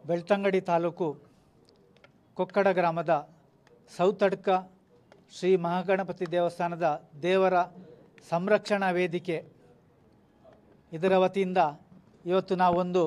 ಬೆಳ್ತಂಗಡಿ ತಾಲೂಕು ಕೊಕ್ಕಡ ಗ್ರಾಮದ ಸೌತಡ್ಕ ಶ್ರೀ ಮಹಾಗಣಪತಿ ದೇವಸ್ಥಾನದ ದೇವರ ಸಂರಕ್ಷಣಾ ವೇದಿಕೆ ಇದರ ವತಿಯಿಂದ ಇವತ್ತು ನಾವೊಂದು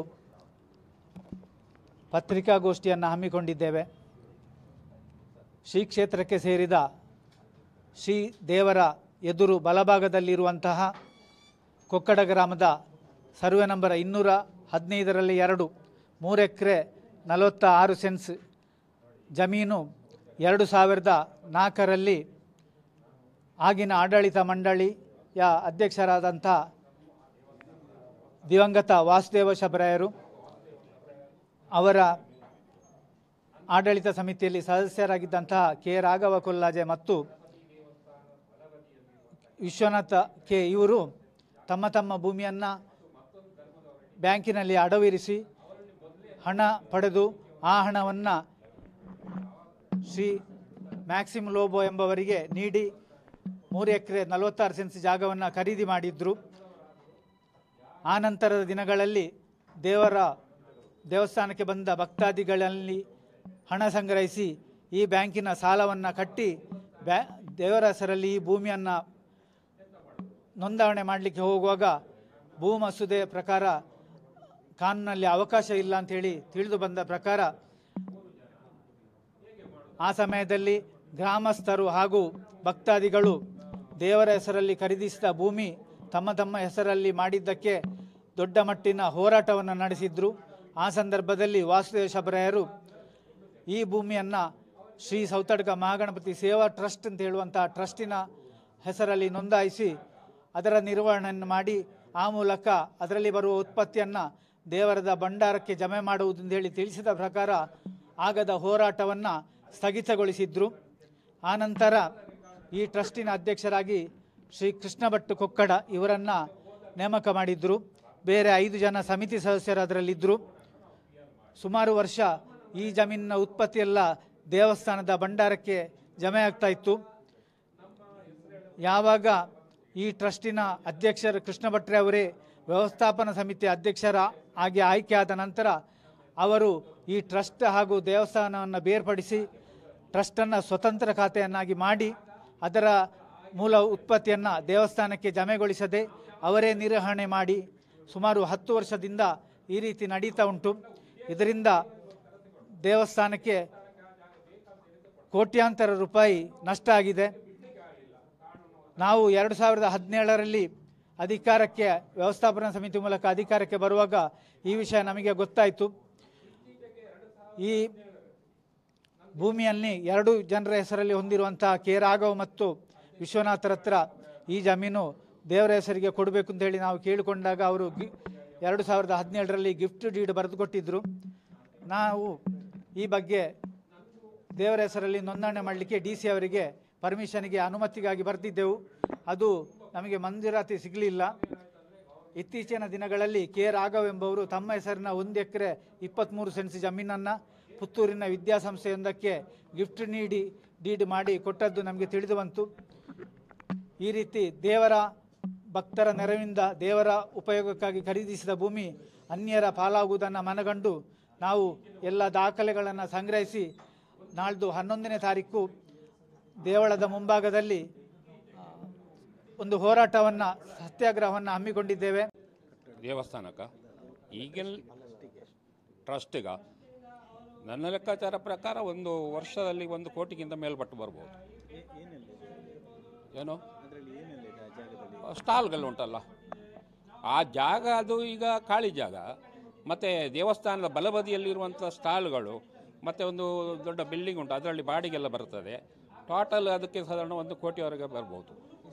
ಪತ್ರಿಕಾಗೋಷ್ಠಿಯನ್ನು ಹಮ್ಮಿಕೊಂಡಿದ್ದೇವೆ ಶ್ರೀ ಕ್ಷೇತ್ರಕ್ಕೆ ಸೇರಿದ ಶ್ರೀ ದೇವರ ಎದುರು ಬಲಭಾಗದಲ್ಲಿರುವಂತಹ ಕೊಕ್ಕಡ ಗ್ರಾಮದ ಸರ್ವೆ ನಂಬರ್ ಇನ್ನೂರ ಹದಿನೈದರಲ್ಲಿ ಎರಡು ಮೂರು ಎಕರೆ ನಲವತ್ತ ಆರು ಸೆನ್ಸ್ ಜಮೀನು ಎರಡು ಸಾವಿರದ ನಾಲ್ಕರಲ್ಲಿ ಆಗಿನ ಆಡಳಿತ ಮಂಡಳಿಯ ಅಧ್ಯಕ್ಷರಾದಂಥ ದಿವಂಗತ ವಾಸುದೇವ ಶಬರಾಯರು ಅವರ ಆಡಳಿತ ಸಮಿತಿಯಲ್ಲಿ ಸದಸ್ಯರಾಗಿದ್ದಂತಹ ಕೆ ರಾಘವ ಕೊಲ್ಲಾಜೆ ಮತ್ತು ವಿಶ್ವನಾಥ ಕೆ ಇವರು ತಮ್ಮ ತಮ್ಮ ಭೂಮಿಯನ್ನು ಬ್ಯಾಂಕಿನಲ್ಲಿ ಅಡವಿರಿಸಿ ಹಣ ಪಡೆದು ಆ ಹಣವನ್ನು ಶ್ರೀ ಮ್ಯಾಕ್ಸಿಮ್ ಲೋಬೋ ಎಂಬವರಿಗೆ ನೀಡಿ ಮೂರು ಎಕರೆ ನಲವತ್ತಾರು ಸೆನ್ಸ್ ಜಾಗವನ್ನು ಖರೀದಿ ಮಾಡಿದ್ರು ಆ ನಂತರದ ದಿನಗಳಲ್ಲಿ ದೇವರ ದೇವಸ್ಥಾನಕ್ಕೆ ಬಂದ ಭಕ್ತಾದಿಗಳಲ್ಲಿ ಹಣ ಸಂಗ್ರಹಿಸಿ ಈ ಬ್ಯಾಂಕಿನ ಸಾಲವನ್ನು ಕಟ್ಟಿ ಬ್ಯಾ ದೇವರ ಹೆಸರಲ್ಲಿ ಈ ಭೂಮಿಯನ್ನು ನೋಂದಾವಣೆ ಮಾಡಲಿಕ್ಕೆ ಹೋಗುವಾಗ ಭೂ ಮಸೂದೆ ಪ್ರಕಾರ ಕಾನೂನಲ್ಲಿ ಅವಕಾಶ ಇಲ್ಲ ಅಂಥೇಳಿ ತಿಳಿದು ಬಂದ ಪ್ರಕಾರ ಆ ಸಮಯದಲ್ಲಿ ಗ್ರಾಮಸ್ಥರು ಹಾಗೂ ಭಕ್ತಾದಿಗಳು ದೇವರ ಹೆಸರಲ್ಲಿ ಖರೀದಿಸಿದ ಭೂಮಿ ತಮ್ಮ ತಮ್ಮ ಹೆಸರಲ್ಲಿ ಮಾಡಿದ್ದಕ್ಕೆ ದೊಡ್ಡ ಮಟ್ಟಿನ ಹೋರಾಟವನ್ನು ನಡೆಸಿದ್ರು ಆ ಸಂದರ್ಭದಲ್ಲಿ ವಾಸುದೇವ ಶಬರಾಯರು ಈ ಭೂಮಿಯನ್ನು ಶ್ರೀ ಸೌತಡ್ಕ ಮಹಾಗಣಪತಿ ಸೇವಾ ಟ್ರಸ್ಟ್ ಅಂತ ಹೇಳುವಂತಹ ಟ್ರಸ್ಟಿನ ಹೆಸರಲ್ಲಿ ನೋಂದಾಯಿಸಿ ಅದರ ನಿರ್ವಹಣೆಯನ್ನು ಮಾಡಿ ಆ ಮೂಲಕ ಅದರಲ್ಲಿ ಬರುವ ಉತ್ಪತ್ತಿಯನ್ನು ದೇವರದ ಭಂಡಾರಕ್ಕೆ ಜಮೆ ಮಾಡುವುದು ಅಂತ ಹೇಳಿ ತಿಳಿಸಿದ ಪ್ರಕಾರ ಆಗದ ಹೋರಾಟವನ್ನು ಸ್ಥಗಿತಗೊಳಿಸಿದ್ರು ಆನಂತರ ಈ ಟ್ರಸ್ಟಿನ ಅಧ್ಯಕ್ಷರಾಗಿ ಶ್ರೀ ಕೃಷ್ಣ ಭಟ್ ಕೊಕ್ಕಡ ಇವರನ್ನು ನೇಮಕ ಮಾಡಿದ್ರು ಬೇರೆ ಐದು ಜನ ಸಮಿತಿ ಸದಸ್ಯರು ಅದರಲ್ಲಿದ್ದರು ಸುಮಾರು ವರ್ಷ ಈ ಜಮೀನಿನ ಉತ್ಪತ್ತಿಯೆಲ್ಲ ದೇವಸ್ಥಾನದ ಭಂಡಾರಕ್ಕೆ ಜಮೆ ಆಗ್ತಾ ಇತ್ತು ಯಾವಾಗ ಈ ಟ್ರಸ್ಟಿನ ಅಧ್ಯಕ್ಷರು ಕೃಷ್ಣ ಭಟ್ರೆ ಅವರೇ ವ್ಯವಸ್ಥಾಪನಾ ಸಮಿತಿ ಅಧ್ಯಕ್ಷರ ಆಗಿ ಆಯ್ಕೆಯಾದ ನಂತರ ಅವರು ಈ ಟ್ರಸ್ಟ್ ಹಾಗೂ ದೇವಸ್ಥಾನವನ್ನು ಬೇರ್ಪಡಿಸಿ ಟ್ರಸ್ಟನ್ನು ಸ್ವತಂತ್ರ ಖಾತೆಯನ್ನಾಗಿ ಮಾಡಿ ಅದರ ಮೂಲ ಉತ್ಪತ್ತಿಯನ್ನು ದೇವಸ್ಥಾನಕ್ಕೆ ಜಮೆಗೊಳಿಸದೆ ಅವರೇ ನಿರ್ವಹಣೆ ಮಾಡಿ ಸುಮಾರು ಹತ್ತು ವರ್ಷದಿಂದ ಈ ರೀತಿ ನಡೀತಾ ಉಂಟು ಇದರಿಂದ ದೇವಸ್ಥಾನಕ್ಕೆ ಕೋಟ್ಯಾಂತರ ರೂಪಾಯಿ ನಷ್ಟ ಆಗಿದೆ ನಾವು ಎರಡು ಸಾವಿರದ ಹದಿನೇಳರಲ್ಲಿ ಅಧಿಕಾರಕ್ಕೆ ವ್ಯವಸ್ಥಾಪನಾ ಸಮಿತಿ ಮೂಲಕ ಅಧಿಕಾರಕ್ಕೆ ಬರುವಾಗ ಈ ವಿಷಯ ನಮಗೆ ಗೊತ್ತಾಯಿತು ಈ ಭೂಮಿಯಲ್ಲಿ ಎರಡು ಜನರ ಹೆಸರಲ್ಲಿ ಹೊಂದಿರುವಂತಹ ಕೆ ರಾಘವ್ ಮತ್ತು ವಿಶ್ವನಾಥರ ಹತ್ರ ಈ ಜಮೀನು ದೇವರ ಹೆಸರಿಗೆ ಕೊಡಬೇಕು ಅಂತ ಹೇಳಿ ನಾವು ಕೇಳಿಕೊಂಡಾಗ ಅವರು ಗಿ ಎರಡು ಸಾವಿರದ ಹದಿನೇಳರಲ್ಲಿ ಗಿಫ್ಟ್ ಡೀಡ್ ಬರೆದುಕೊಟ್ಟಿದ್ದರು ನಾವು ಈ ಬಗ್ಗೆ ದೇವರ ಹೆಸರಲ್ಲಿ ನೋಂದಣಿ ಮಾಡಲಿಕ್ಕೆ ಡಿ ಸಿ ಅವರಿಗೆ ಪರ್ಮಿಷನ್ಗೆ ಅನುಮತಿಗಾಗಿ ಬರೆದಿದ್ದೆವು ಅದು ನಮಗೆ ಮಂಜೂರಾತಿ ಸಿಗಲಿಲ್ಲ ಇತ್ತೀಚಿನ ದಿನಗಳಲ್ಲಿ ಕೆ ರಾಘವ್ ಎಂಬವರು ತಮ್ಮ ಹೆಸರಿನ ಒಂದು ಎಕರೆ ಇಪ್ಪತ್ತ್ಮೂರು ಸೆನ್ಸ್ ಜಮೀನನ್ನು ಪುತ್ತೂರಿನ ವಿದ್ಯಾಸಂಸ್ಥೆಯೊಂದಕ್ಕೆ ಗಿಫ್ಟ್ ನೀಡಿ ಡೀಡ್ ಮಾಡಿ ಕೊಟ್ಟದ್ದು ನಮಗೆ ತಿಳಿದು ಬಂತು ಈ ರೀತಿ ದೇವರ ಭಕ್ತರ ನೆರವಿನಿಂದ ದೇವರ ಉಪಯೋಗಕ್ಕಾಗಿ ಖರೀದಿಸಿದ ಭೂಮಿ ಅನ್ಯರ ಪಾಲಾಗುವುದನ್ನು ಮನಗಂಡು ನಾವು ಎಲ್ಲ ದಾಖಲೆಗಳನ್ನು ಸಂಗ್ರಹಿಸಿ ನಾಳ್ದು ಹನ್ನೊಂದನೇ ತಾರೀಕು ದೇವಳದ ಮುಂಭಾಗದಲ್ಲಿ ಆ, ಒಂದು ಹೋರಾಟವನ್ನು ಸತ್ಯಾಗ್ರಹವನ್ನು ಹಮ್ಮಿಕೊಂಡಿದ್ದೇವೆ ದೇವಸ್ಥಾನಕ್ಕೆ ಈಗಿನ ಟ್ರಸ್ಟಿಗ ನನ್ನ ಲೆಕ್ಕಾಚಾರ ಪ್ರಕಾರ ಒಂದು ವರ್ಷದಲ್ಲಿ ಒಂದು ಕೋಟಿಗಿಂತ ಮೇಲ್ಪಟ್ಟು ಬರ್ಬೋದು ಏನು ಸ್ಟಾಲ್ಗಳು ಉಂಟಲ್ಲ ಆ ಜಾಗ ಅದು ಈಗ ಖಾಲಿ ಜಾಗ ಮತ್ತು ದೇವಸ್ಥಾನದ ಬಲಬದಿಯಲ್ಲಿರುವಂಥ ಸ್ಟಾಲ್ಗಳು ಮತ್ತು ಒಂದು ದೊಡ್ಡ ಬಿಲ್ಡಿಂಗ್ ಉಂಟು ಅದರಲ್ಲಿ ಬಾಡಿಗೆಲ್ಲ ಬರ್ತದೆ ಟೋಟಲ್ ಅದಕ್ಕೆ ಸಾಧಾರಣ ಒಂದು ಕೋಟಿವರೆಗೆ ಬರ್ಬೋದು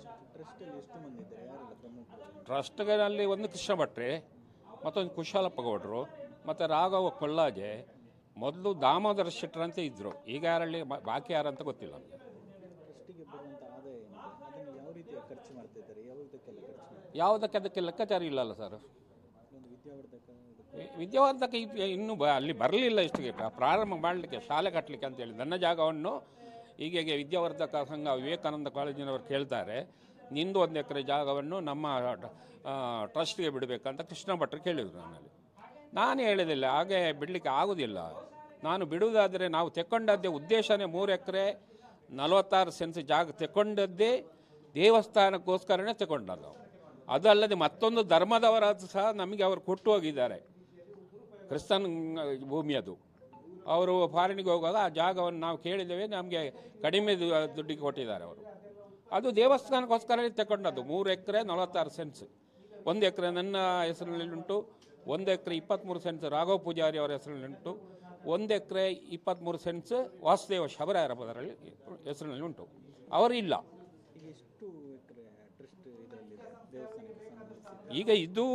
ಟ್ರಸ್ಟ್ಗಳಲ್ಲಿ ಒಂದು ಕೃಷ್ಣ ಭಟ್ರೆ ಮತ್ತೊಂದು ಕುಶಾಲಪ್ಪ ಗೌಡರು ಮತ್ತು ರಾಘವ ಕೊಲ್ಲಾಜೆ ಮೊದಲು ದಾಮೋದರ ಶೆಟ್ಟರ್ ಅಂತ ಇದ್ದರು ಈಗ ಯಾರಲ್ಲಿ ಬಾ- ಬಾಕಿ ಯಾರಂತ ಗೊತ್ತಿಲ್ಲ ನಮಗೆ ಟ್ರಸ್ಟಿಗೆ ಬರುವಂಥ ಆದಾಯ ಏನಿದೆ ಅದನ್ನು ಯಾವ ರೀತಿಯ ಖರ್ಚು ಮಾಡ್ತಾ ಇದ್ದಾರೆ ಯಾವುದಕ್ಕೆಲ್ಲ ಖರ್ಚು ಮಾಡ್ತಾರೆ ಯಾವುದಕ್ಕೆ ಅದಕ್ಕೆ ಲೆಕ್ಕಾಚಾರ ಇಲ್ಲಲ್ಲ ಸರ್ ಒಂದು ವಿದ್ಯಾವರ್ಧಕ ಇದಕ್ಕೆ ವಿ- ವಿದ್ಯಾವಂತಕ ಇದ್- ಇನ್ನೂ ಬ ಅಲ್ಲಿ ಬರಲಿಲ್ಲ ಇಷ್ಟಿಗೆ ಕ- ಪ್ರಾರಂಭ ಮಾಡಲಿಕ್ಕೆ ಶಾಲೆ ಕಟ್ಟಲಿಕ್ಕೆ ಅಂತೇಳಿ ನನ್ನ ಜಾಗವನ್ನು ಈಗೀಗ ವಿದ್ಯಾವರ್ಧಕ ಸಂಘ ವಿವೇಕಾನಂದ ಕಾಲೇಜಿನವರು ಕೇಳ್ತಾರೆ ನಿಂದು ಒಂದು ಎಕರೆ ಜಾಗವನ್ನು ನಮ್ಮ ಆ, ಟ್ರಸ್ಟ್ಗೆ ಬಿಡಬೇಕಂತ ಕೃಷ್ಣ ಭಟ್ರು ಕೇಳಿದರು ನನ್ನಲ್ಲಿ ನಾನು ಹೇಳಿದಿಲ್ಲ ಹಾಗೆ ಬಿಡಲಿಕ್ಕೆ ಆಗೋದಿಲ್ಲ ನಾನು ಬಿಡುವುದಾದರೆ ನಾವು ತೆಕ್ಕೊಂಡದ್ದೇ ಉದ್ದೇಶನೇ ಮೂರು ಎಕರೆ ನಲವತ್ತಾರು ಸೆನ್ಸ್ ಜಾಗ ತೆಕ್ಕೊಂಡದ್ದೇ ದೇವಸ್ಥಾನಕ್ಕೋಸ್ಕರನೇ ತಗೊಂಡದ್ದು ನಾವು ಅದಲ್ಲದೆ ಮತ್ತೊಂದು ಧರ್ಮದವರ ಸಹ ನಮಗೆ ಅವರು ಕೊಟ್ಟು ಹೋಗಿದ್ದಾರೆ ಕ್ರಿಸ್ತನ್ ಭೂಮಿ ಅದು ಅವರು ಫಾರಿನಿಗೆ ಹೋಗುವಾಗ ಆ ಜಾಗವನ್ನು ನಾವು ಕೇಳಿದ್ದೇವೆ ನಮಗೆ ಕಡಿಮೆ ದು- ದುಡ್ಡಿಗೆ ಕೊಟ್ಟಿದ್ದಾರೆ ಅವರು ಅದು ದೇವಸ್ಥಾನಕ್ಕೋಸ್ಕರ ತಗೊಂಡದ್ದು ಮೂರು ಎಕರೆ ನಲವತ್ತಾರು ಸೆನ್ಸ್ ಒಂದು ಎಕರೆ ನನ್ನ ಹೆಸರಿನಲ್ಲಿ ಉಂಟು ಒಂದು ಎಕರೆ ಇಪ್ಪತ್ತ್ಮೂರು ಸೆನ್ಸ್ ರಾಘವ ಪೂಜಾರಿ ಅವರ ಹೆಸರಿನಲ್ಲಿ ಉಂಟು ಒಂದು ಎಕರೆ ಇಪ್ಪತ್ತ್ಮೂರು ಸೆನ್ಸ್ ವಾಸುದೇವ ಶಬರಾಯರ ಪದರಲ್ಲಿ ಹೆಸರಿನಲ್ಲಿ ಉಂಟು ಅವರು ಇಲ್ಲ ಈಗ ಎಷ್ಟು ಎಕರೆ ಟ್ರಸ್ಟ್ ಇದರಲ್ಲಿದೆ ದೇವಸ್ಥಾನಕ್ಕೆ ಸಂಬಂಧಿಸಿ ಈಗ ಇದು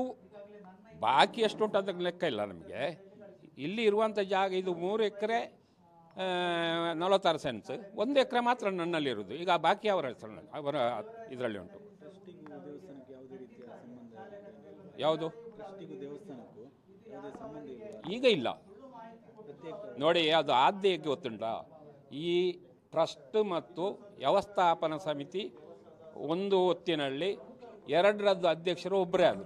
ಬಾಕಿ ಎಷ್ಟು ಉಂಟು ಅಂತ ಲೆಕ್ಕ ಇಲ್ಲ ನಮಗೆ ಇಲ್ಲಿ ಇರುವಂಥ ಜಾಗ ಇದು ಮೂರು ಎಕರೆ ನಲವತ್ತಾರು ಸೆನ್ಸ್ ಒಂದು ಎಕರೆ ಮಾತ್ರ ನನ್ನಲ್ಲಿರೋದು ಈಗ ಬಾಕಿ ಅವರ ಹೆಸರಿನಲ್ಲಿ ಅವರ ಇದರಲ್ಲಿ ಉಂಟು ಟ್ರಸ್ಟಿಗೂ ದೇವಸ್ಥಾನಕ್ಕೆ ಯಾವುದೇ ರೀತಿಯ ಸಂಬಂಧ ಏನಿಲ್ವಾ? ಯಾವುದು ಟ್ರಸ್ಟಿಗೂ ದೇವಸ್ಥಾನಕ್ಕೂ ಯಾವುದೇ ಸಂಬಂಧ ಇಲ್ಲ ಈಗ ಇಲ್ಲ ಪ್ರತ್ಯೇಕ ನೋಡಿ ಅದು ಆದ್ಯಕ್ಕೆ ಗೊತ್ತುಂಟಾ ಈ ಟ್ರಸ್ಟ್ ಮತ್ತು ವ್ಯವಸ್ಥಾಪನಾ ಸಮಿತಿ ಒಂದು ಹೊತ್ತಿನಲ್ಲಿ ಎರಡರದ್ದು ಅಧ್ಯಕ್ಷರು ಒಬ್ಬರೇ ಆದರು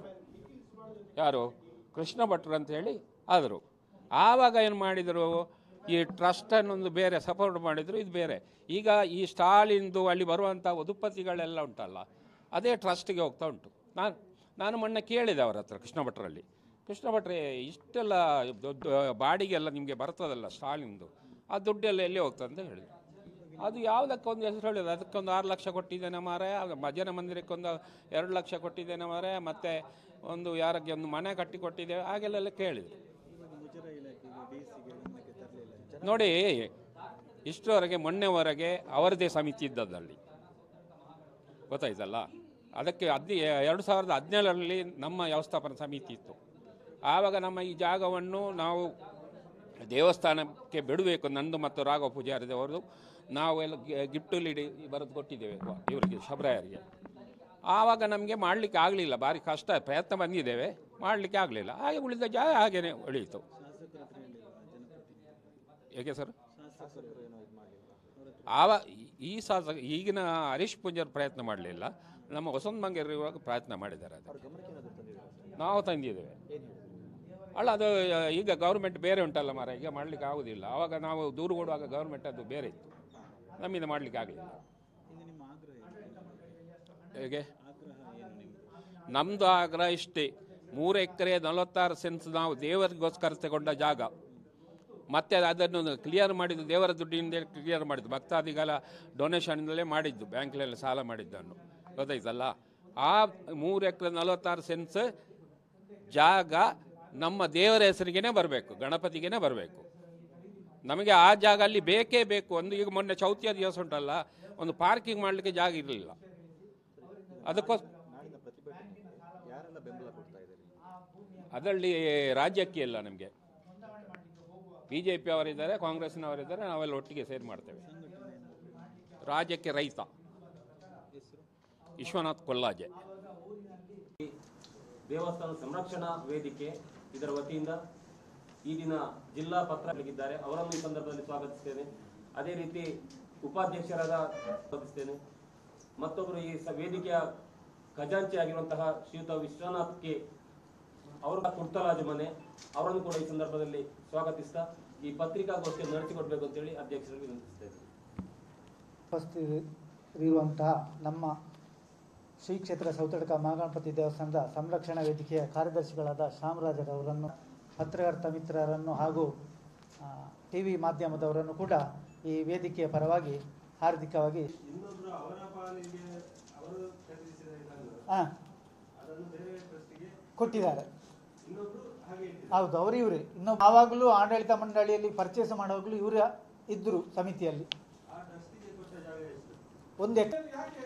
ಯಾರು ಕೃಷ್ಣ ಭಟ್ರು ಅಂತ ಹೇಳಿ ಆದರು ಆವಾಗ ಏನು ಮಾಡಿದರು ಈ ಟ್ರಸ್ಟನ್ನೊಂದು ಬೇರೆ ಸಪೋರ್ಟ್ ಮಾಡಿದರು ಇದು ಬೇರೆ ಈಗ ಈ ಸ್ಟಾಲಿಂದು ಅಲ್ಲಿ ಬರುವಂಥ ಉದುಪತಿಗಳೆಲ್ಲ ಉಂಟಲ್ಲ ಅದೇ ಟ್ರಸ್ಟಿಗೆ ಹೋಗ್ತಾ ಉಂಟು ನಾನು ನಾನು ಮೊನ್ನೆ ಕೇಳಿದೆ ಅವರ ಹತ್ರ ಕೃಷ್ಣ ಭಟ್ರಲ್ಲಿ ಕೃಷ್ಣ ಭಟ್ರೆ ಇಷ್ಟೆಲ್ಲ ದೊಡ್ಡ ಬಾಡಿಗೆಲ್ಲ ನಿಮಗೆ ಬರ್ತದಲ್ಲ ಸ್ಟಾಲಿಂದು ಆ ದುಡ್ಡೆಲ್ಲ ಎಲ್ಲಿ ಹೋಗ್ತದೆ ಅಂತ ಹೇಳಿದ್ರು ಅದು ಯಾವುದಕ್ಕೊಂದು ಹೆಸರು ಹೇಳಿದ್ರು ಅದಕ್ಕೊಂದು ಆರು ಲಕ್ಷ ಕೊಟ್ಟಿದ್ದೇನೆ ಮಾರೆ ಭಜನೆ ಮಂದಿರಕ್ಕೊಂದು ಎರಡು ಲಕ್ಷ ಕೊಟ್ಟಿದ್ದೇನೆ ಮಾರೆ ಮತ್ತು ಒಂದು ಯಾರಿಗೆ ಒಂದು ಮನೆ ಕಟ್ಟಿ ಕೊಟ್ಟಿದ್ದೇವೆ ಹಾಗೆಲ್ಲ ಕೇಳಿದ್ರು ಇವಾಗ ಮುಜರಾ ಇಲಾಖೆಗೆ ಡಿ ಸಿಗೆ ಗಮನಕ್ಕೆ ತರಲಿಲ್ಲ ನೋಡಿ ಇಷ್ಟರವರೆಗೆ ಮೊನ್ನೆವರೆಗೆ ಅವರದೇ ಸಮಿತಿ ಇದ್ದದ್ದಲ್ಲಿ ಗೊತ್ತಾಯ್ತಲ್ಲ ಅದಕ್ಕೆ ಹದಿ ಎರಡು ಸಾವಿರದ ಹದಿನೇಳರಲ್ಲಿ ನಮ್ಮ ವ್ಯವಸ್ಥಾಪನಾ ಸಮಿತಿ ಇತ್ತು ಆವಾಗ ನಮ್ಮ ಈ ಜಾಗವನ್ನು ನಾವು ದೇವಸ್ಥಾನಕ್ಕೆ ಬಿಡಬೇಕು ನಂದು ಮತ್ತು ರಾಘವ ಪೂಜಾರಿದವರು ನಾವು ಎಲ್ಲ ಗಿಫ್ಟ್ ಲೀಡಿ ಬರೆದು ಕೊಟ್ಟಿದ್ದೇವೆ ಇವರಿಗೆ ಶಬರಾಯರಿಗೆ ಆವಾಗ ನಮಗೆ ಮಾಡಲಿಕ್ಕೆ ಆಗಲಿಲ್ಲ ಭಾರಿ ಕಷ್ಟ ಪ್ರಯತ್ನ ಬಂದಿದ್ದೇವೆ ಮಾಡಲಿಕ್ಕೆ ಆಗಲಿಲ್ಲ ಹಾಗೆ ಉಳಿದ ಜಾಗ ಹಾಗೇನೆ ಉಳಿಯಿತು ಶಾಸಕರ ಹತ್ರ ಹೇಳಿಲ್ವಾ ಜನಪ್ರತಿನಿಧಿ ಹೇಗೆ ಸರ್ ಶಾಸಕರು ಏನೋ ಇದು ಮಾಡಲಿಲ್ಲ ಆವ ಈ ಶಾಸಕ ಈಗಿನ ಹರೀಶ್ ಪೂಜಾರ್ ಪ್ರಯತ್ನ ಮಾಡಲಿಲ್ಲ ನಮ್ಮ ವಸಂತ ಮಂಗೇರ್ ಇರುವಾಗ ಪ್ರಯತ್ನ ಮಾಡಿದ್ದಾರೆ ಅದು ನಾವು ತಂದಿದ್ದೇವೆ ಅಲ್ಲ ಅದು ಈಗ ಗೌರ್ಮೆಂಟ್ ಬೇರೆ ಉಂಟಲ್ಲ ಮಾರ ಈಗ ಮಾಡಲಿಕ್ಕೆ ಆಗೋದಿಲ್ಲ ಆವಾಗ ನಾವು ದೂರು ಕೊಡುವಾಗ ಗೌರ್ಮೆಂಟ್ ಅದು ಬೇರೆ ಇತ್ತು ನಮ್ಮಿಂದ ಮಾಡಲಿಕ್ಕೆ ಆಗಲಿಲ್ಲ ಈಗ ನಿಮ್ಮ ಆಗ್ರಹ ಏನು ಹೇಗೆ ಆಗ್ರಹ ಏನು ನಿಮ್ಮದು ನಮ್ಮದು ಆಗ್ರಹ ಇಷ್ಟೇ ಮೂರು ಎಕರೆ ನಲವತ್ತಾರು ಸೆನ್ಸ್ ನಾವು ದೇವರಿಗೋಸ್ಕರ ತಗೊಂಡ ಜಾಗ ಮತ್ತೆ ಅದನ್ನು ಕ್ಲಿಯರ್ ಮಾಡಿದ್ದು ದೇವರ ದುಡ್ಡಿನಿಂದ ಕ್ಲಿಯರ್ ಮಾಡಿದ್ದು ಭಕ್ತಾದಿಗಳ ಡೊನೇಷನ್ದಲ್ಲೇ ಮಾಡಿದ್ದು ಬ್ಯಾಂಕ್ನಲ್ಲಿ ಸಾಲ ಮಾಡಿದ್ದನ್ನು ಗೊತ್ತಾಯ್ತಲ್ಲ ಆ ಮೂರು ಎಕರೆ ನಲವತ್ತಾರು ಸೆನ್ಸ್ ಜಾಗ ನಮ್ಮ ದೇವರ ಹೆಸರಿಗೇನೆ ಬರಬೇಕು ಗಣಪತಿಗೇನೆ ಬರಬೇಕು ನಮಗೆ ಆ ಜಾಗ ಅಲ್ಲಿ ಬೇಕೇ ಬೇಕು ಒಂದು ಈಗ ಮೊನ್ನೆ ಚೌತಿಯ ದಿವಸ ಉಂಟಲ್ಲ ಒಂದು ಪಾರ್ಕಿಂಗ್ ಮಾಡಲಿಕ್ಕೆ ಜಾಗ ಇರಲಿಲ್ಲ ಅದಕ್ಕೋಸ್ಕರ ನಾಳಿನ ಪ್ರತಿಭಟನೆ ಯಾರೆಲ್ಲ ಬೆಂಬಲ ಕೊಡ್ತಾ ಇದ್ದಾರೆ ಅದರಲ್ಲಿ ರಾಜ್ಯಕ್ಕೆ ಇಲ್ಲ ನಮಗೆ ಬಿ ಜೆ ಪಿ ಅವರಿದ್ದಾರೆ ಕಾಂಗ್ರೆಸ್ನವರಿದ್ದಾರೆ ನಾವೆಲ್ಲ ಒಟ್ಟಿಗೆ ಸೇರಿ ಮಾಡ್ತೇವೆ ರಾಜ್ಯಕ್ಕೆ ರೈತ ಹೆಸರು ವಿಶ್ವನಾಥ್ ಕೊಲ್ಲಾಜೆ ದೇವಸ್ಥಾನ ಸಂರಕ್ಷಣಾ ವೇದಿಕೆ ಇದರ ವತಿಯಿಂದ ಈ ದಿನ ಜಿಲ್ಲಾ ಪತ್ರಗಳಿದ್ದಾರೆ ಅವರನ್ನು ಈ ಸಂದರ್ಭದಲ್ಲಿ ಸ್ವಾಗತಿಸ್ತೇನೆ ಅದೇ ರೀತಿ ಉಪಾಧ್ಯಕ್ಷರಾದ ಸ್ವಾಗತಿಸ್ತೇನೆ ಮತ್ತೊಬ್ಬರು ಈ ಸ- ವೇದಿಕೆಯ ಖಜಾಂಚಿ ಆಗಿರುವಂತಹ ಶ್ರೀಯುತ ವಿಶ್ವನಾಥ್ ಕೆ ಅವರ ಕುರ್ತಲಾಜ್ ಮನೆ ಅವರನ್ನು ಕೂಡ ಈ ಸಂದರ್ಭದಲ್ಲಿ ಸ್ವಾಗತಿಸ್ತಾ ಈ ಪತ್ರಿಕಾಗೋಷ್ಠಿಯನ್ನು ನಡೆಸಿಕೊಡ್ಬೇಕು ಅಂತೇಳಿ ಅಧ್ಯಕ್ಷರು ವಿನಂತಿಸ್ತೇನೆ ಉಪಸ್ಥಿತರಿರುವಂತಹ ನಮ್ಮ ಶ್ರೀ ಕ್ಷೇತ್ರ ಸೌತಡಕ ಮಹಾಗಣಪತಿ ದೇವಸ್ಥಾನದ ಸಂರಕ್ಷಣಾ ವೇದಿಕೆಯ ಕಾರ್ಯದರ್ಶಿಗಳಾದ ಶ್ಯಾಮರಾಜರವರನ್ನು ಪತ್ರಕರ್ತ ಮಿತ್ರರನ್ನು ಹಾಗೂ ಟಿ ವಿ ಮಾಧ್ಯಮದವರನ್ನು ಕೂಡ ಈ ವೇದಿಕೆಯ ಪರವಾಗಿ ಹಾರ್ದಿಕವಾಗಿ ಆ, ಕೊಟ್ಟಿದ್ದಾರೆ ಹೌದು ಅವರು ಇವರೇ ಇನ್ನೊಬ್ಬ ಆವಾಗಲೂ ಆಡಳಿತ ಮಂಡಳಿಯಲ್ಲಿ ಪರ್ಚೇಸ್ ಮಾಡುವಾಗಲೂ ಇವರ ಇದ್ದರು ಸಮಿತಿಯಲ್ಲಿ ಒಂದು ಎಕ್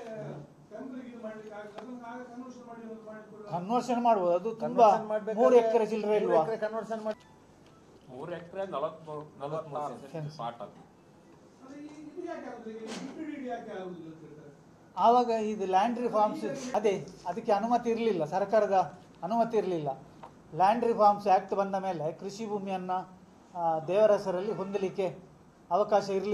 ಕನ್ವರ್ಷನ್ ಮಾಡ್ಬೋದು ಅದು ತುಂಬಾ ಮೂರು ಎಕರೆ ಚಿಲ್ಲರೆ ಇಲ್ವಾ ಮೂರು ಎಕರೆ ನಲವತ್ಮೂರು ನಲವತ್ತಾರು ಸೆನ್ಸ್. ಪಾಟ್ ಅದು ಆವಾಗ ಇದು ಲ್ಯಾಂಡ್ ರಿಫಾರ್ಮ್ಸ್ ಅದೇ ಅದಕ್ಕೆ ಅನುಮತಿ ಇರಲಿಲ್ಲ ಸರ್ಕಾರದ ಅನುಮತಿ ಇರಲಿಲ್ಲ ಲ್ಯಾಂಡ್ ರಿಫಾರ್ಮ್ಸ್ ಆ್ಯಕ್ಟ್ ಬಂದ ಮೇಲೆ ಕೃಷಿ ಭೂಮಿಯನ್ನು ದೇವರ ಹೆಸರಲ್ಲಿ ಹೊಂದಲಿಕ್ಕೆ ಅವಕಾಶ ಇರಲಿ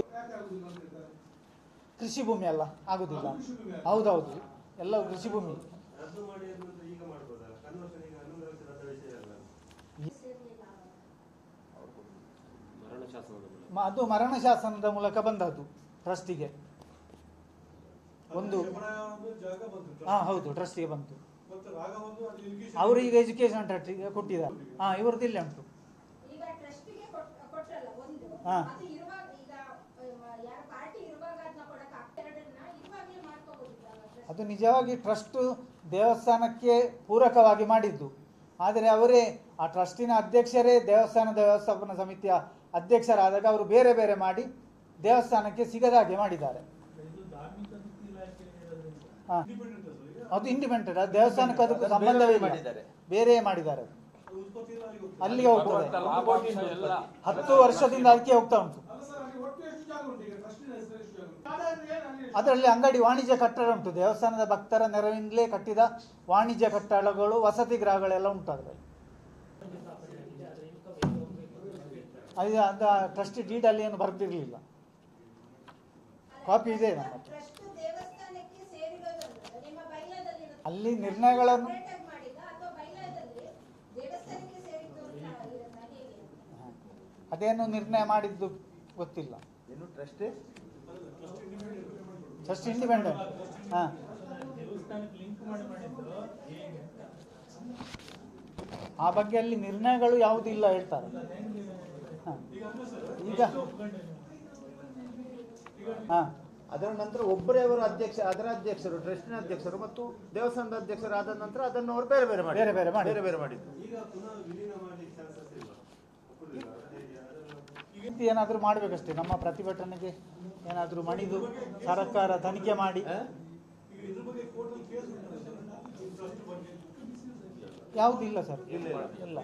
ಕೃಷಿ ಭೂಮಿ ಅಲ್ಲ ಆಗುದಿಲ್ಲ ಹೌದೌದು ಎಲ್ಲವೂ ಕೃಷಿ ಭೂಮಿ ಶಾಸನದ ಮೂಲಕ ಮ- ಅದು ಮರಣ ಶಾಸನದ ಮೂಲಕ ಬಂದದ್ದು ಟ್ರಸ್ಟಿಗೆ ಒಂದು ಜಾಗ ಬಂತು ಹಾ ಹೌದು ಟ್ರಸ್ಟಿಗೆ ಬಂತು ಮತ್ತೆ ರಾಗ ಒಂದು ಅದು irrigation ಅವರು ಈಗ ಎಜುಕೇಶನ್ ಟ್ರಸ್ಟಿಗೆ ಕೊಟ್ಟಿದ್ದಾರೆ ಹಾ ಇವ್ರದ್ದು ಇಲ್ಲೇ ಉಂಟು ಈಗ ಟ್ರಸ್ಟಿಗೆ ಕೊಟ್ಟಲ್ಲ ಒಂದು ಹಾ. ಅದು ಇರುವಾಗ ಈಗ ಅಹ್, ಯಾರ ಪಾರ್ಟಿ ಇರುವಾಗ ಅದನ್ನ ಕೊಡಕ್ ಎರಡನ್ನ ಇರುವಾಗಲೇ ಮಾಡ್ಕೋಬಹುದಿತ್ತಲ್ಲ trust? ಅದು ನಿಜವಾಗಿ ಟ್ರಸ್ಟ್ ದೇವಸ್ಥಾನಕ್ಕೆ ಪೂರಕವಾಗಿ ಮಾಡಿದ್ದು ಆದರೆ ಅವರೇ ಆ ಟ್ರಸ್ಟಿನ ಅಧ್ಯಕ್ಷರೇ ದೇವಸ್ಥಾನದ ವ್ಯವಸ್ಥಾಪನಾ ಸಮಿತಿಯ ಅಧ್ಯಕ್ಷರಾದಾಗ ಅವರು ಬೇರೆ ಬೇರೆ ಮಾಡಿ ದೇವಸ್ಥಾನಕ್ಕೆ ಸಿಗದ ಹಾಗೆ ಮಾಡಿದ್ದಾರೆ ಹಾ. ಅದು ಇಂಡಿಪೆಂಡೆಂಟ್ ಅದು ದೇವಸ್ಥಾನಕ್ಕೆ ಅದಕ್ಕೂ ಸಂಬಂಧವೇ ಇಲ್ಲ ಬೇರೆ ಮಾಡಿದ್ದಾರೆ ಅದು. ಅದು ಉತ್ಪತ್ತಿ ಎಲ್ಲ ಅಲ್ಲಿಗೆ ಹೋಗ್ತದೆ. ಅಲ್ಲಿಗೆ ಹೋಗ್ತದೆ ಭಗವಂತ ಲಾಭಾಂಶ ಎಲ್ಲ ಹತ್ತು ವರ್ಷದಿಂದ ಅದಕ್ಕೆ ಹೋಗ್ತಾ ಉಂಟು ಅಲ್ಲ ಸರ್ ಅಲ್ಲಿ ಒಟ್ಟು ಎಷ್ಟು ಜಾಗ ಉಂಟು ಈಗ ಟ್ರಸ್ಟಿನ ಹೆಸರು ಎಷ್ಟು ಜಾಗ ಉಂಟು ಜಾಗ ಅಂದ್ರೆ ಏನು ಅಲ್ಲಿ ಅದರಲ್ಲಿ ಅಂಗಡಿ ವಾಣಿಜ್ಯ ಕಟ್ಟಡ ಉಂಟು ದೇವಸ್ಥಾನದ ಭಕ್ತರ ನೆರವಿಂದಲೇ ಕಟ್ಟಿದ ವಾಣಿಜ್ಯ ಕಟ್ಟಡಗಳು ವಸತಿ ಗೃಹಗಳೆಲ್ಲ ಉಂಟು ಅದರಲ್ಲಿ ಅದು ಅದು ಟ್ರಸ್ಟ್ ಡೀಡ್ ಅಲ್ಲಿ ಏನು ಬರೆದಿರಲಿಲ್ಲ ಕಾಪಿ ಇದೆ ನಮ್ಮ ಹತ್ರ. ಟ್ರಸ್ಟ್ ದೇವಸ್ಥಾನಕ್ಕೆ ಸೇರಿರೋದಲ್ಲ ನಿಮ್ಮ ಬೈಲಾದಲ್ಲಿ ಇರುತ್ತೆ. ಅಲ್ಲಿ ನಿರ್ಣಯಗಳನ್ನು Separate ಆಗಿ ಮಾಡಿಲ್ಲ ಅಥವಾ ಬೈಲಾದಲ್ಲಿ ದೇವಸ್ಥಾನಕ್ಕೆ ಸೇರಿದ್ದು ಅಂತ ಇರುತ್ತಾ ಹೇಗೆ ಅಂತ? ಹ. ಅದೇನು ನಿರ್ಣಯ ಮಾಡಿದ್ದು ಗೊತ್ತಿಲ್ಲ ಏನು ಟ್ರಸ್ಟ್ ಜಸ್ಟ್ ಇಂಡಿಪೆಂಡೆಂಟ್ ಹಾ ಆ ಬಗ್ಗೆ ಅಲ್ಲಿ ನಿರ್ಣಯಗಳು ಯಾವುದಿಲ್ಲ ಹೇಳ್ತಾರೆ ಹ. ಈಗ ಹಾ ಅದರ ನಂತರ ಒಬ್ಬರೇ ಅವರು ಅಧ್ಯಕ್ಷ ಅದರ ಅಧ್ಯಕ್ಷರು ಟ್ರಸ್ಟಿನ ಅಧ್ಯಕ್ಷರು ಮತ್ತು ದೇವಸ್ಥಾನದ ಅಧ್ಯಕ್ಷರಾದ ನಂತರ ಅದನ್ನು ಅವರು ಬೇರೆ ಬೇರೆ ಮಾಡಿ ಬೇರೆ ಬೇರೆ ಮಾಡಿ. ಬೇರೆ ಬೇರೆ ಮಾಡಿದ್ದು ಇದು ಏನಾದರೂ ಮಾಡಬೇಕಷ್ಟೇ ನಮ್ಮ ಪ್ರತಿಭಟನೆಗೆ ಏನಾದರೂ ಮಣಿದು ಸರ್ಕಾರ ತನಿಖೆ ಮಾಡಿ ಯಾವುದಿಲ್ಲ ಸರ್ ಇಲ್ಲ ಇಲ್ಲ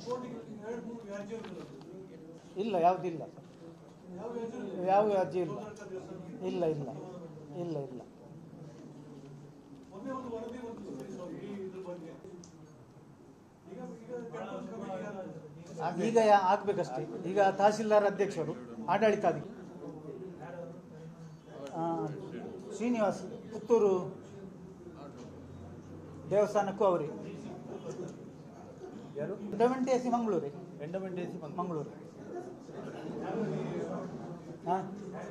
ಇಲ್ಲ ಯಾವುದಿಲ್ಲ ಸರ್ ಯಾವ ಅರ್ಜಿ ಇಲ್ಲ ಇಲ್ಲ ಇಲ್ಲ ಇಲ್ಲ ಇಲ್ಲ ಮೊನ್ನೆ ಒಂದು ವರದಿ ಬಂತು ಸರ್ ಈ ಇದ್ರ ಬಗ್ಗೆ ಈಗ ಈಗ ಟೆಂಪಲ್ ಕಮಿಟಿ ಯಾರು? ಈಗ ಯಾ- ಆಗ್ಬೇಕಷ್ಟೇ ಈಗ ತಹಸೀಲ್ದಾರ್ ಅಧ್ಯಕ್ಷರು ಆಡಳಿತಾಧಿಕಾರಿ ಆ, ಶ್ರೀನಿವಾಸ್ ಪುತ್ತೂರು ದೇವಸ್ಥಾನಕ್ಕೂ ಅವರೇ ಯಾರು ಎಂಡಮೆಂಟ್ ಎ ಸಿ ಮಂಗಳೂರೇ ಎಂಡಮೆಂಟ್ ಎಸಿ ಮಂಗಳೂರು ಹಾಂ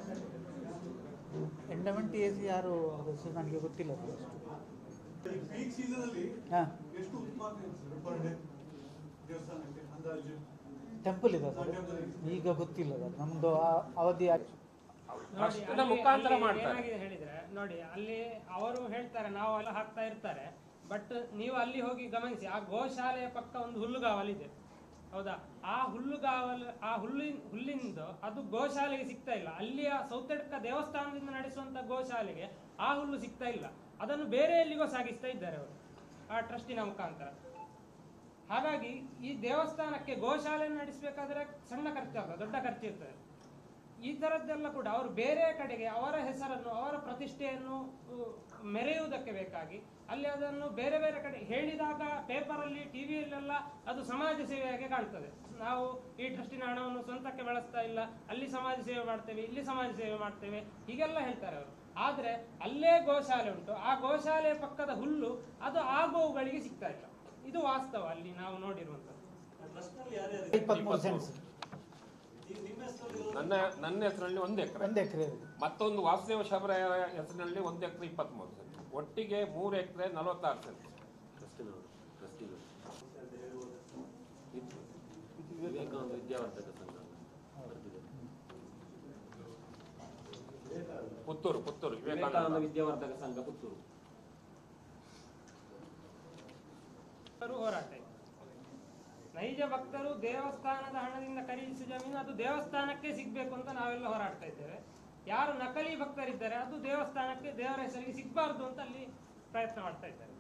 ಎಂಡಮೆಂಟ್ ಎ ಸಿ ಯಾರು ಅದು ಹೆಸರು ನನಗೆ ಗೊತ್ತಿಲ್ಲ ಅದು ಪೀಕ್ ಸೀಸನ್ ಅಲ್ಲಿ ಹಾಂ ಎಷ್ಟು ಉತ್ಪಾದನೆ ಇದೆ ಸರ್ ಪರ್ ಡೇ ದೇವಸ್ಥಾನಕ್ಕೆ ಅಂದಾಜು ಟೆಂಪಲ್ ಇದೆ ಸರ್ ಈಗ ಗೊತ್ತಿಲ್ಲ ಸರ್ ನಮ್ಮದು ಅವಧಿ ಆಯ್ತು ಟ್ರಸ್ಟ್ನ ಮುಖಾಂತರ ಅಲ್ಲಿ ಮಾಡ್ತಾರೆ ಏನಾಗಿದೆ ಹೇಳಿದ್ರೆ ನೋಡಿ ಅಲ್ಲಿ ಅವರು ಹೇಳ್ತಾರೆ ನಾವು ಎಲ್ಲ ಹಾಕ್ತಾ ಇರ್ತಾರೆ ಬಟ್ ನೀವು ಅಲ್ಲಿ ಹೋಗಿ ಗಮನಿಸಿ ಆ ಗೋಶಾಲೆಯ ಪಕ್ಕ ಒಂದು ಹುಲ್ಲುಗಾವಲಿದೆ ಹೌದಾ ಆ ಹುಲ್ಲುಗಾವಲು ಆ ಹುಲ್ಲಿನ ಹುಲ್ಲಿಂದು ಅದು ಗೋಶಾಲೆಗೆ ಸಿಗ್ತಾ ಇಲ್ಲ ಅಲ್ಲಿಯ ಸೌತಡ್ಕ ದೇವಸ್ಥಾನದಿಂದ ನಡೆಸುವಂತ ಗೋಶಾಲೆಗೆ ಆ ಹುಲ್ಲು ಸಿಗ್ತಾ ಇಲ್ಲ ಅದನ್ನು ಬೇರೆ ಎಲ್ಲಿಗೋ ಸಾಗಿಸ್ತಾ ಇದ್ದಾರೆ ಅವರು ಆ ಟ್ರಸ್ಟಿನ ಮುಖಾಂತರ ಹಾಗಾಗಿ ಈ ದೇವಸ್ಥಾನಕ್ಕೆ ಗೋಶಾಲೆಯನ್ನು ನಡೆಸಬೇಕಾದ್ರೆ ಸಣ್ಣ ಖರ್ಚಲ್ಲ ದೊಡ್ಡ ಖರ್ಚಿರ್ತದೆ ಈ ತರದ್ದೆಲ್ಲ ಕೂಡ ಅವರು ಬೇರೆ ಕಡೆಗೆ ಅವರ ಹೆಸರನ್ನು ಅವರ ಪ್ರತಿಷ್ಠೆಯನ್ನು ಉ, ಮೆರೆಯುವುದಕ್ಕೆ ಬೇಕಾಗಿ ಅಲ್ಲಿ ಅದನ್ನು ಬೇರೆ ಬೇರೆ ಕಡೆ ಹೇಳಿದಾಗ ಪೇಪರಲ್ಲಿ ಟಿವಿಯಲ್ಲೆಲ್ಲ ಅದು ಸಮಾಜ ಸೇವೆಯಾಗಿ ಕಾಣ್ತದೆ ನಾವು ಈ ಟ್ರಸ್ಟಿನ ಹಣವನ್ನು ಸ್ವಂತಕ್ಕೆ ಬಳಸ್ತಾ ಇಲ್ಲ ಅಲ್ಲಿ ಸಮಾಜ ಸೇವೆ ಮಾಡ್ತೇವೆ ಇಲ್ಲಿ ಸಮಾಜ ಸೇವೆ ಮಾಡ್ತೇವೆ ಹೀಗೆಲ್ಲ ಹೇಳ್ತಾರೆ ಅವರು ಆದ್ರೆ ಅಲ್ಲೇ ಗೋಶಾಲೆ ಉಂಟು ಆ ಗೋಶಾಲೆ ಪಕ್ಕದ ಹುಲ್ಲು ಅದು ಆ ಗೋವುಗಳಿಗೆ ಸಿಗ್ತಾ ಇಲ್ಲ ಇದು ವಾಸ್ತವ ಅಲ್ಲಿ ನಾವು ನೋಡಿರುವಂಥದ್ದು ಇಪ್ಪತ್ತ್ಮೂರು ಸೆನ್ಸ್ ನನ್ನ ನನ್ನ ಹೆಸರಲ್ಲಿ ಒಂದು ಎಕರೆ ಒಂದು ಎಕರೆ ಮತ್ತೊಂದು ವಾಸುದೇವ ಶಬರ ಹೆಸರಿನಲ್ಲಿ ಒಂದು ಎಕರೆ ಇಪ್ಪತ್ತ್ಮೂರು ಸೆಂಟ್ ಒಟ್ಟಿಗೆ ಮೂರು ಎಕರೆ ನಲವತ್ತಾರು ಸೆಂಟ್ ಟ್ರಸ್ಟಿನವರು ಟ್ರಸ್ಟಿಗಳು ವಿವೇಕಾನಂದ ವಿದ್ಯಾವರ್ಧಕ ಸಂಘ ಬರ್ತಿದೆ. ಪುತ್ತೂರು ಪುತ್ತೂರು ವಿವೇಕಾನಂದ ವಿವೇಕಾನಂದ ವಿದ್ಯಾವರ್ಧಕ ಸಂಘ ಪುತ್ತೂರು ಭಕ್ತರು ಹೋರಾಟ ಇದೆ. ನೈಜ ಭಕ್ತರು ದೇವಸ್ಥಾನದ ಹಣದಿಂದ ಖರೀದಿಸಿದ ಜಮೀನು ಅದು ದೇವಸ್ಥಾನಕ್ಕೆ ಸಿಗ್ಬೇಕು ಅಂತ ನಾವೆಲ್ಲ ಹೋರಾಡ್ತಾ ಇದ್ದೇವೆ ಯಾರು ನಕಲಿ ಭಕ್ತರಿದ್ದಾರೆ ಅದು ದೇವಸ್ಥಾನಕ್ಕೆ ದೇವರ ಹೆಸರಿಗೆ ಸಿಗಬಾರ್ದು ಅಂತ ಅಲ್ಲಿ ಪ್ರಯತ್ನ ಮಾಡ್ತಾ ಇದ್ದಾರೆ